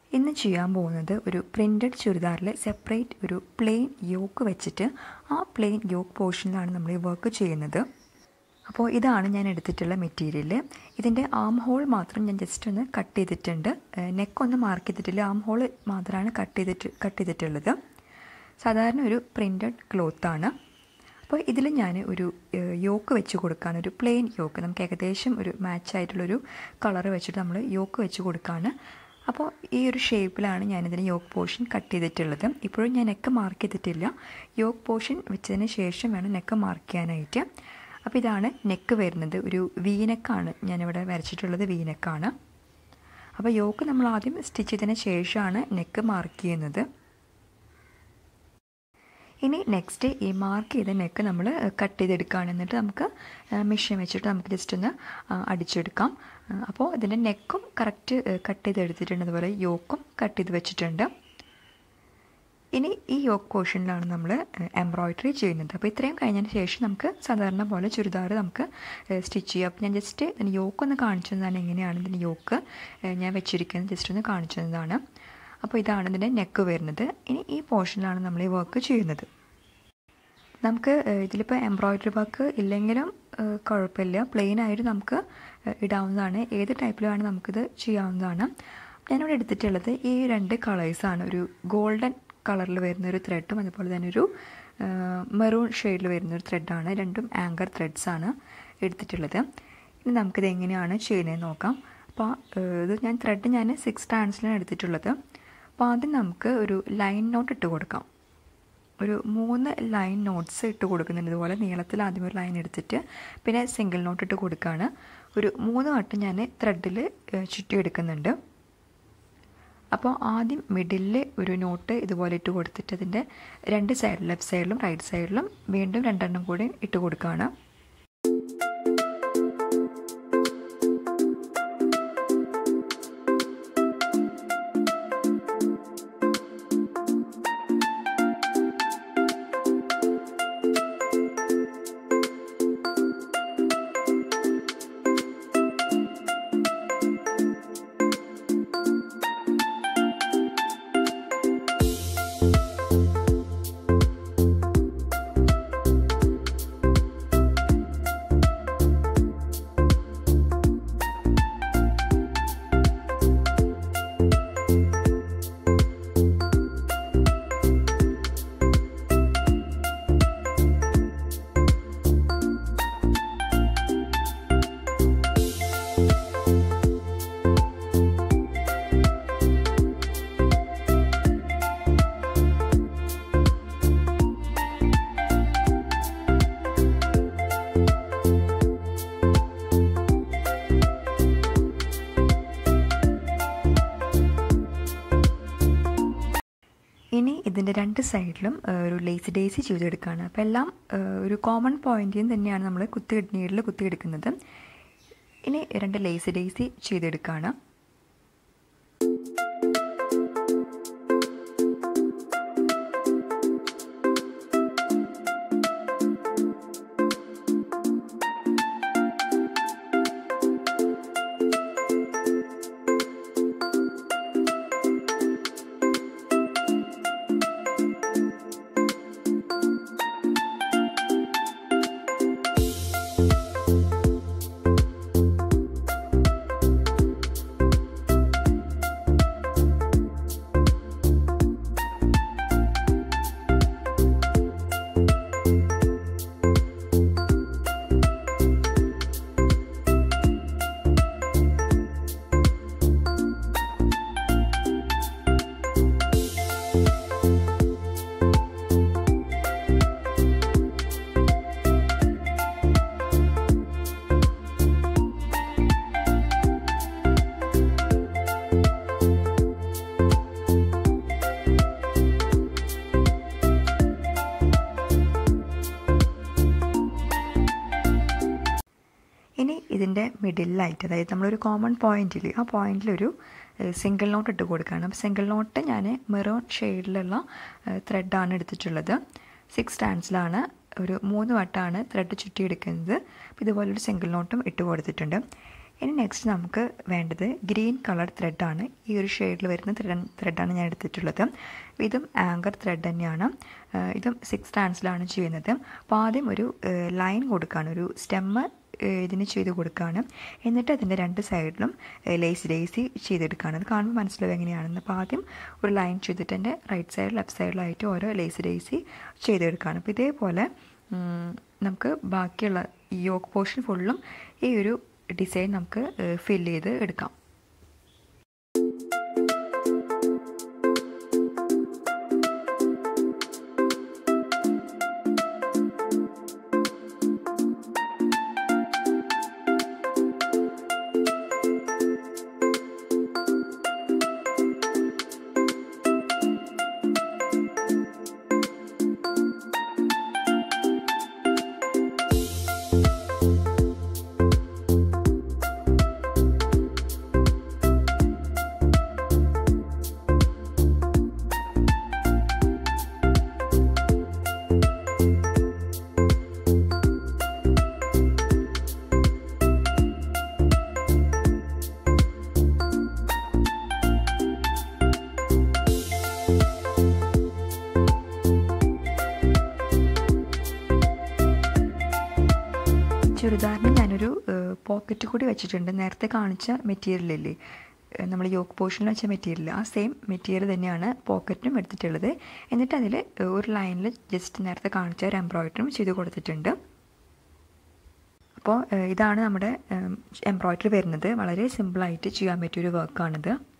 ഇന്ന് ചെയ്യാൻ പോകുന്നത് ഒരു പ്രിൻറ്റഡ് ചുരിദാറിൽ സെപ്പറേറ്റ് ഒരു പ്ലെയിൻ യോക്ക് വെച്ചിട്ട് ആ പ്ലെയിൻ യോക്ക് പോർഷനിലാണ് നമ്മൾ ഈ വർക്ക് ചെയ്യുന്നത് അപ്പോൾ ഇതാണ് ഞാൻ എടുത്തിട്ടുള്ള മെറ്റീരിയൽ ഇതിൻ്റെ ആം ഹോൾ മാത്രം ഞാൻ ജസ്റ്റ് ഒന്ന് കട്ട് ചെയ്തിട്ടുണ്ട് നെക്കൊന്നും മാർക്ക് ചെയ്തിട്ടില്ല ആം ഹോൾ മാത്രമാണ് കട്ട് ചെയ്തിട്ട് കട്ട് ചെയ്തിട്ടുള്ളത് സാധാരണ ഒരു പ്രിൻറ്റഡ് ക്ലോത്താണ് അപ്പോൾ ഇതിൽ ഞാൻ ഒരു യോക്ക് വെച്ച് കൊടുക്കുകയാണ് ഒരു പ്ലെയിൻ യോക്ക് നമുക്ക് ഏകദേശം ഒരു മാച്ച് ആയിട്ടുള്ളൊരു കളർ വെച്ചിട്ട് നമ്മൾ യോക്ക് വെച്ച് കൊടുക്കുകയാണ് അപ്പോൾ ഈ ഒരു ഷേപ്പിലാണ് ഞാനിതിന് യോക്ക് പോർഷൻ കട്ട് ചെയ്തിട്ടുള്ളത് ഇപ്പോഴും ഞാൻ നെക്ക് മാർക്ക് ചെയ്തിട്ടില്ല യോക്ക് പോർഷൻ വെച്ചതിന് ശേഷം വേണം നെക്ക് മാർക്ക് ചെയ്യാനായിട്ട് അപ്പോൾ ഇതാണ് നെക്ക് വരുന്നത് ഒരു വീനെക്കാണ് ഞാനിവിടെ വരച്ചിട്ടുള്ളത് വീനെക്കാണ് അപ്പോൾ യോക്ക് നമ്മൾ ആദ്യം സ്റ്റിച്ച് ചെയ്തതിന് ശേഷമാണ് നെക്ക് മാർക്ക് ചെയ്യുന്നത് ഇനി നെക്സ്റ്റ് ഈ മാർക്ക് ചെയ്ത നെക്ക് നമ്മൾ കട്ട് ചെയ്തെടുക്കുകയാണ് എന്നിട്ട് നമുക്ക് മെഷീൻ വെച്ചിട്ട് നമുക്ക് ജസ്റ്റ് ഒന്ന് അടിച്ചെടുക്കാം അപ്പോൾ ഇതിൻ്റെ നെക്കും കറക്റ്റ് കട്ട് ചെയ്തെടുത്തിട്ടുണ്ട് അതുപോലെ യോക്കും കട്ട് ചെയ്ത് വെച്ചിട്ടുണ്ട് ഇനി ഈ യോക്ക് പോർഷനിലാണ് നമ്മൾ എംബ്രോയ്ഡറി ചെയ്യുന്നത് അപ്പോൾ ഇത്രയും കഴിഞ്ഞതിന് ശേഷം നമുക്ക് സാധാരണ പോലെ ചുരിദാർ നമുക്ക് സ്റ്റിച്ച് ചെയ്യാം അപ്പോൾ ഞാൻ ജസ്റ്റ് ഇതിന് യോക്ക് ഒന്ന് കാണിച്ചു തന്നതാണ് എങ്ങനെയാണ് ഇതിൻ്റെ യോക്ക് ഞാൻ വെച്ചിരിക്കുന്നത് ജസ്റ്റ് ഒന്ന് കാണിച്ചു തന്നതാണ് അപ്പോൾ ഇതാണ് ഇതിൻ്റെ നെക്ക് വരുന്നത് ഇനി ഈ പോർഷനിലാണ് നമ്മൾ ഈ വർക്ക് ചെയ്യുന്നത് നമുക്ക് ഇതിലിപ്പോൾ എംബ്രോയ്ഡറി വർക്ക് ഇല്ലെങ്കിലും കുഴപ്പമില്ല പ്ലെയിൻ ആയിട്ട് നമുക്ക് ഇടാവുന്നതാണ് ഏത് ടൈപ്പിലാണ് നമുക്കിത് ചെയ്യാവുന്നതാണ് ഞാനിവിടെ എടുത്തിട്ടുള്ളത് ഈ രണ്ട് കളേഴ്സാണ് ഒരു ഗോൾഡൻ കളറിൽ വരുന്ന ഒരു ത്രെഡും അതുപോലെ തന്നെ ഒരു മെറൂൺ ഷെയ്ഡിൽ വരുന്ന ഒരു ത്രെഡാണ് രണ്ടും ആങ്കർ ത്രെഡ്സാണ് എടുത്തിട്ടുള്ളത് ഇനി നമുക്കിത് എങ്ങനെയാണ് ചെയ്യുന്നതെന്ന് നോക്കാം അപ്പോൾ ഇത് ഞാൻ ത്രെഡ് ഞാൻ സിക്സ് സ്റ്റാൻഡ്സിലാണ് എടുത്തിട്ടുള്ളത് അപ്പോൾ ആദ്യം നമുക്ക് ഒരു ലൈൻ നോട്ട് ഇട്ട് കൊടുക്കാം ഒരു മൂന്ന് ലൈൻ നോട്ട്സ് ഇട്ട് കൊടുക്കുന്നുണ്ട് ഇതുപോലെ നീളത്തിൽ ആദ്യം ഒരു ലൈൻ എടുത്തിട്ട് പിന്നെ സിംഗിൾ നോട്ട് ഇട്ട് കൊടുക്കുകയാണ് ഒരു മൂന്ന് വട്ടം ഞാൻ ത്രെഡിൽ ചുറ്റിയെടുക്കുന്നുണ്ട് അപ്പോൾ ആദ്യം മിഡിലിൽ ഒരു നോട്ട് ഇതുപോലെ ഇട്ട് കൊടുത്തിട്ട് അതിൻ്റെ രണ്ട് സൈഡ് ലെഫ്റ്റ് സൈഡിലും റൈറ്റ് സൈഡിലും വീണ്ടും രണ്ടെണ്ണം കൂടി ഇട്ട് കൊടുക്കുകയാണ് ഇനി ഇതിൻ്റെ രണ്ട് സൈഡിലും ഒരു ലേസി ഡേസി ചെയ്തെടുക്കുകയാണ് അപ്പോൾ എല്ലാം ഒരു കോമൺ പോയിന്റിൽ തന്നെയാണ് നമ്മൾ കുത്തി നീഡിൽ കുത്തിയെടുക്കുന്നത് ഇനി രണ്ട് ലേസി ഡേസി ചെയ്തെടുക്കുകയാണ് ഇനി ഇതിൻ്റെ മിഡിലായിട്ട് അതായത് നമ്മളൊരു കോമൺ പോയിന്റിൽ ആ പോയിന്റിലൊരു സിംഗിൾ നോട്ട് ഇട്ട് കൊടുക്കുകയാണ് അപ്പോൾ സിംഗിൾ നോട്ട് ഞാൻ മെറൂൺ ഷെയ്ഡിലുള്ള ത്രെഡാണ് എടുത്തിട്ടുള്ളത് സിക്സ് സ്റ്റാൻഡ്സിലാണ് ഒരു മൂന്ന് വട്ടമാണ് ത്രെഡ് ചുറ്റിയെടുക്കുന്നത് അപ്പോൾ ഇതുപോലൊരു സിംഗിൾ നോട്ടും ഇട്ട് കൊടുത്തിട്ടുണ്ട് ഇനി നെക്സ്റ്റ് നമുക്ക് വേണ്ടത് ഗ്രീൻ കളർ ത്രെഡാണ് ഈ ഒരു ഷെയ്ഡിൽ വരുന്ന ത്രെഡ് ത്രെഡാണ് ഞാൻ എടുത്തിട്ടുള്ളത് ഇതും ആങ്കർ ത്രെഡ് തന്നെയാണ് ഇതും സിക്സ് സ്റ്റാൻഡ്സിലാണ് ചെയ്യുന്നത് അപ്പോൾ ആദ്യം ഒരു ലൈൻ കൊടുക്കുകയാണ് ഒരു സ്റ്റെമ്മ് ഇതിന് ചെയ്ത് കൊടുക്കുകയാണ് എന്നിട്ട് അതിൻ്റെ രണ്ട് സൈഡിലും ലേസ് ലേസി ചെയ്തെടുക്കുകയാണ് അത് കാണുമ്പോൾ മനസ്സിലാവും എങ്ങനെയാണെന്ന് അപ്പോൾ ആദ്യം ഒരു ലൈൻ ചെയ്തിട്ട് എൻ്റെ റൈറ്റ് സൈഡ് ലെഫ്റ്റ് സൈഡിലായിട്ട് ഓരോ ലേസ് ലേസി ചെയ്തെടുക്കുകയാണ് അപ്പോൾ ഇതേപോലെ നമുക്ക് ബാക്കിയുള്ള ഈ യോക്ക് പോർഷൻ ഫുള്ളും ഈ ഒരു ഡിസൈൻ നമുക്ക് ഫിൽ ചെയ്ത് എടുക്കാം ചുരിദാറിന് ഞാനൊരു പോക്കറ്റ് കൂടി വെച്ചിട്ടുണ്ട് നേരത്തെ കാണിച്ച മെറ്റീരിയലില്ലേ നമ്മൾ യോക്ക് പോർഷനിൽ വെച്ച മെറ്റീരിയൽ ആ സെയിം മെറ്റീരിയൽ തന്നെയാണ് പോക്കറ്റിനും എടുത്തിട്ടുള്ളത് എന്നിട്ട് അതിൽ ഒരു ലൈനിൽ ജസ്റ്റ് നേരത്തെ കാണിച്ച ഒരു എംബ്രോയിഡറിയും ചെയ്ത് കൊടുത്തിട്ടുണ്ട് അപ്പോൾ ഇതാണ് നമ്മുടെ എംബ്രോയിഡറി വരുന്നത് വളരെ സിമ്പിളായിട്ട് ചെയ്യാൻ പറ്റിയൊരു വർക്കാണിത്